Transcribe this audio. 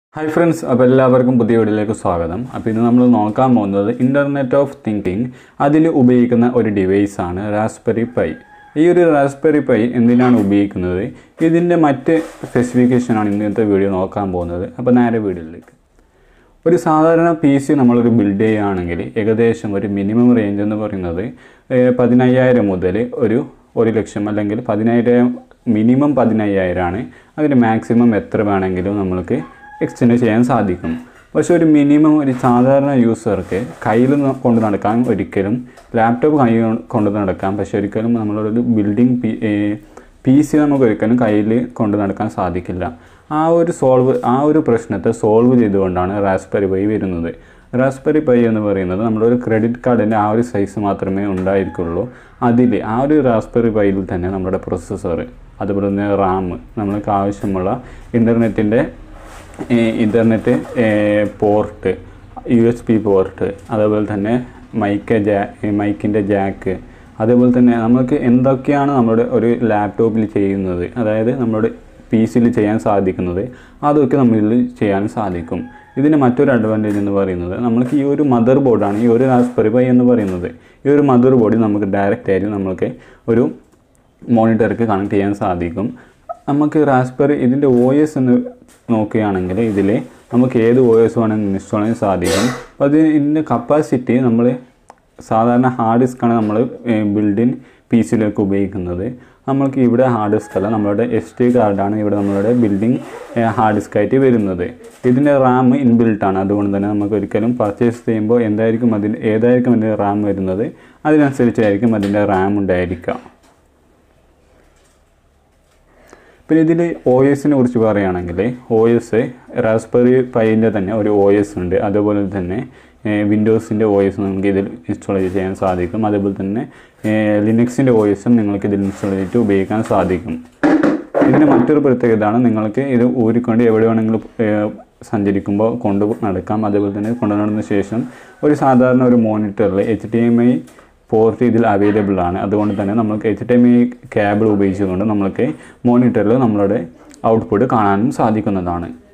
hi friends അപ്പോൾ എല്ലാവർക്കും പുതിയ വീഡിയോയിലേക്ക് സ്വാഗതം അപ്പോൾ ഇന്ന് നമ്മൾ നോക്കാൻ പോകുന്നത് ഇൻ്റർനെറ്റ് ഓഫ് തിങ്കിങ് അതിൽ ഉപയോഗിക്കുന്ന ഒരു ഡിവൈസാണ് റാസ്ബെറി പൈ ഈ ഒരു റാസ്ബെറി പൈ എന്തിനാണ് ഉപയോഗിക്കുന്നത് ഇതിൻ്റെ മറ്റ് സ്പെസിഫിക്കേഷനാണ് ഇന്നത്തെ വീഡിയോ നോക്കാൻ പോകുന്നത് അപ്പോൾ നേരെ വീഡിയോയിലേക്ക് ഒരു സാധാരണ പി സി നമ്മളൊരു ബിൽഡ് ചെയ്യുകയാണെങ്കിൽ ഏകദേശം ഒരു മിനിമം റേഞ്ച് എന്ന് പറയുന്നത് ഏഹ്, പതിനയ്യായിരം മുതൽ ഒരു ഒരു ലക്ഷം അല്ലെങ്കിൽ പതിനായിരം മിനിമം പതിനയ്യായിരമാണ് അതിന് മാക്സിമം എത്ര വേണമെങ്കിലും നമ്മൾക്ക് എക്സ്റ്റെൻഡ് ചെയ്യാൻ സാധിക്കും പക്ഷെ ഒരു മിനിമം ഒരു സാധാരണ യൂസർക്ക് കയ്യിൽ ന- കൊണ്ട് നടക്കാൻ ഒരിക്കലും ലാപ്ടോപ്പ് കൈ കൊണ്ട് നടക്കാം പക്ഷെ ഒരിക്കലും നമ്മളൊരു ബിൽഡിംഗ് പി പി സി നമുക്ക് ഒരിക്കലും കയ്യിൽ കൊണ്ട് നടക്കാൻ സാധിക്കില്ല ആ ഒരു സോൾവ് ആ ഒരു പ്രശ്നത്തെ സോൾവ് ചെയ്തുകൊണ്ടാണ് റാസ്ബെറി പൈ വരുന്നത് റാസ്ബെറി പൈ എന്ന് പറയുന്നത് നമ്മുടെ ഒരു ക്രെഡിറ്റ് കാർഡിൻ്റെ ആ ഒരു സൈസ് മാത്രമേ ഉണ്ടായിരിക്കുള്ളൂ അതിൽ ആ ഒരു റാസ്ബെറി പൈയിൽ തന്നെ നമ്മുടെ പ്രൊസസ്സർ അതുപോലെ തന്നെ റാം നമ്മൾക്ക് ആവശ്യമുള്ള ഇൻ്റർനെറ്റിൻ്റെ internet port U S B port അതേപോലെ തന്നെ മൈക്ക് ജാ മൈക്കിൻ്റെ ജാക്ക് അതേപോലെ തന്നെ നമുക്ക് എന്തൊക്കെയാണ് നമ്മുടെ ഒരു ലാപ്ടോപ്പിൽ ചെയ്യുന്നത് അതായത് നമ്മുടെ പി സിയിൽ ചെയ്യാൻ സാധിക്കുന്നത് അതൊക്കെ നമ്മളിൽ ചെയ്യാൻ സാധിക്കും ഇതിന് മറ്റൊരു അഡ്വാൻറ്റേജ് എന്ന് പറയുന്നത് നമ്മൾക്ക് ഈ ഒരു മദർ ബോർഡാണ് ഈ ഒരു റാസ്ബെറി പൈ എന്ന് പറയുന്നത് ഈ ഒരു മദർ ബോർഡിൽ നമുക്ക് ഡയറക്റ്റ് ആയിട്ട് നമുക്ക് ഒരു മോണിറ്റർക്ക് കണക്ട് ചെയ്യാൻ സാധിക്കും നമുക്ക് റാസ്ബെറി ഇതിൻ്റെ ഒ എസ് എന്ന് നോക്കുകയാണെങ്കിൽ ഇതിൽ നമുക്ക് ഏത് ഒ എസ് വേണമെങ്കിലും ഇൻസ്റ്റാൾ ചെയ്യാൻ സാധിക്കും അപ്പോൾ അത് ഇതിൻ്റെ കപ്പാസിറ്റി നമ്മൾ സാധാരണ ഹാർഡ് ഡിസ്ക്കാണ് നമ്മൾ ബിൽഡിൻ പി സിയിലേക്ക് ഉപയോഗിക്കുന്നത് നമ്മൾക്ക് ഇവിടെ ഹാർഡ് ഡിസ്ക് അല്ല നമ്മളുടെ എസ് ടി കാർഡാണ് ഇവിടെ നമ്മളുടെ ബിൽഡിംഗ് ഹാർഡ് ഡിസ്ക് ആയിട്ട് വരുന്നത് ഇതിൻ്റെ റാം ഇൻബിൽട്ട് ആണ് അതുകൊണ്ട് തന്നെ നമുക്ക് ഒരിക്കലും പർച്ചേസ് ചെയ്യുമ്പോൾ എന്തായിരിക്കും അതിന് ഏതായിരിക്കും അതിൻ്റെ റാം വരുന്നത് അതിനനുസരിച്ചായിരിക്കും അതിൻ്റെ റാം ഉണ്ടായിരിക്കുക പിന്നെ ഇതിൽ ഒ എസിനെ കുറിച്ച് പറയുകയാണെങ്കിൽ ഒ എസ് റാസ്ബെറി പൈൻ്റെ തന്നെ ഒരു ഒ എസ് ഉണ്ട് അതുപോലെ തന്നെ വിൻഡോസിൻ്റെ ഒ എസ് നമുക്ക് ഇതിൽ ഇൻസ്റ്റാൾ ചെയ്യാൻ സാധിക്കും അതുപോലെ തന്നെ ലിനക്സിൻ്റെ ഒ എസും നിങ്ങൾക്ക് ഇതിൽ ഇൻസ്റ്റാൾ ചെയ്തിട്ട് ഉപയോഗിക്കാൻ സാധിക്കും ഇതിന് മറ്റൊരു പ്രത്യേകതയാണ് നിങ്ങൾക്ക് ഇത് ഊരിക്കൊണ്ട് എവിടെ വേണമെങ്കിലും ഏഹ്, സഞ്ചരിക്കുമ്പോൾ കൊണ്ട് നടക്കാം അതുപോലെ തന്നെ കൊണ്ടു നടന്ന ശേഷം ഒരു സാധാരണ ഒരു മോണിറ്ററിൽ H D M I port ഇതിൽ അവൈലബിൾ ആണ് അതുകൊണ്ട് തന്നെ നമുക്ക് H D M I cable ഉപയോഗിച്ചുകൊണ്ട് നമുക്ക് മോണിറ്ററിൽ നമ്മളുടെ ഔട്ട്പുട്ട് കാണാനും സാധിക്കുന്നതാണ്